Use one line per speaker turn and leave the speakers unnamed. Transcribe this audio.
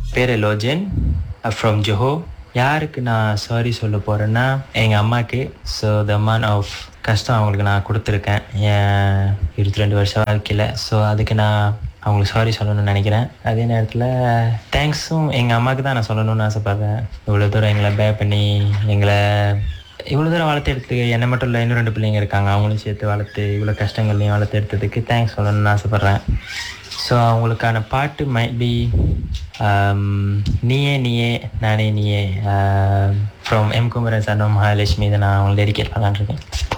பேர் லோஜன் ஃப்ரம் ஜொஹோ யாருக்கு நான் சாரி சொல்ல போகிறேன்னா எங்கள் அம்மாவுக்கு ஸோ த அமௌண்ட் ஆஃப் கஷ்டம் அவங்களுக்கு நான் கொடுத்துருக்கேன் என் இருபத்தி ரெண்டு வருஷம் வாழ்க்கையில் ஸோ அதுக்கு நான் அவங்களுக்கு சாரி சொல்லணும்னு நினைக்கிறேன் அதே நேரத்தில் தேங்க்ஸும் எங்கள் அம்மாவுக்கு தான் நான் சொல்லணும்னு ஆசைப்பட்றேன் இவ்வளோ தூரம் எங்களை பே பண்ணி எங்களை இவ்வளோ தூரம் வளர்த்து எடுத்து என்னை மட்டும் இல்லை இன்னும் ரெண்டு பிள்ளைங்க இருக்காங்க அவங்களையும் சேர்த்து வளர்த்து இவ்வளோ கஷ்டங்கள்லையும் வளர்த்து எடுத்ததுக்கு தேங்க்ஸ் சொல்லணும்னு ஆசைப்பட்றேன் ஸோ அவங்களுக்கான பாட்டு மைட் பி நீயே நீயே நானே நீயே ஃப்ரம் எம் குமரன் சன்னோ மகாலட்சுமி இதை நான் அவங்களை டெடிகேட் பண்ணலான்னு இருக்கேன்